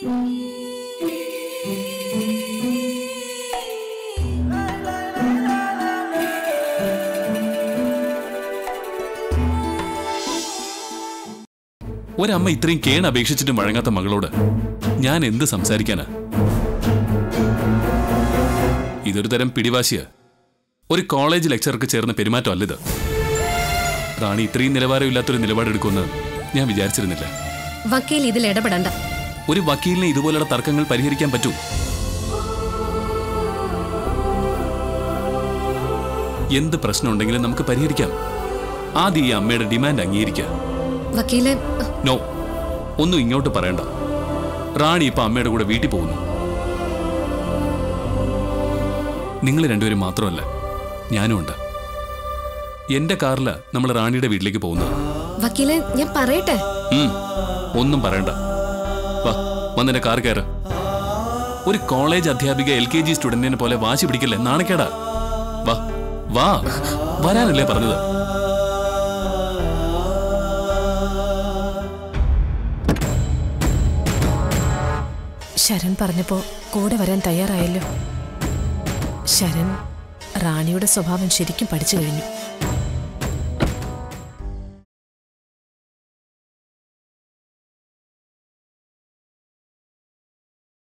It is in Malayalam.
ഒരമ്മ ഇത്രയും കേൺ അപേക്ഷിച്ചിട്ടും വഴങ്ങാത്ത മകളോട് ഞാൻ എന്ത് സംസാരിക്കാനാ ഇതൊരു തരം പിടിവാശിയാ ഒരു കോളേജ് ലെക്ചർക്ക് ചേർന്ന പെരുമാറ്റമല്ല ഇത് റാണി ഇത്രയും നിലവാരമില്ലാത്തൊരു നിലപാടെടുക്കുമെന്ന് ഞാൻ വിചാരിച്ചിരുന്നില്ല വക്കീൽ ഇതിൽ ഇടപെടണ്ട ഒരു വക്കീലിനെ ഇതുപോലുള്ള തർക്കങ്ങൾ പരിഹരിക്കാൻ പറ്റൂ എന്ത് പ്രശ്നമുണ്ടെങ്കിലും നമുക്ക് പരിഹരിക്കാം ആദ്യം ഈ അമ്മയുടെ ഡിമാൻഡ് അംഗീകരിക്കുക വക്കീലെ നോ ഒന്നും ഇങ്ങോട്ട് പറയണ്ട റാണി ഇപ്പൊ അമ്മയുടെ കൂടെ വീട്ടിൽ പോകുന്നു നിങ്ങൾ രണ്ടുപേരും മാത്രമല്ല ഞാനും ഉണ്ട് എന്റെ കാറില നമ്മൾ റാണിയുടെ വീട്ടിലേക്ക് പോകുന്നത് വക്കീലെ ഞാൻ പറയട്ടെ ഉം, ഒന്നും പറയണ്ട വാ വന്നെന്റെ കാർ കയറ ഒരു കോളേജ് അധ്യാപിക എൽ കെ ജി സ്റ്റുഡന്റിനെ പോലെ വാശി പിടിക്കല്ലേ നാണക്കേടാ വാ വാ വരാനല്ലേ പറഞ്ഞത് ശരൺ പറഞ്ഞപ്പോ കൂടെ വരാൻ തയ്യാറായല്ലോ ശരൺ റാണിയുടെ സ്വഭാവം ശരിക്കും പഠിച്ചു കഴിഞ്ഞു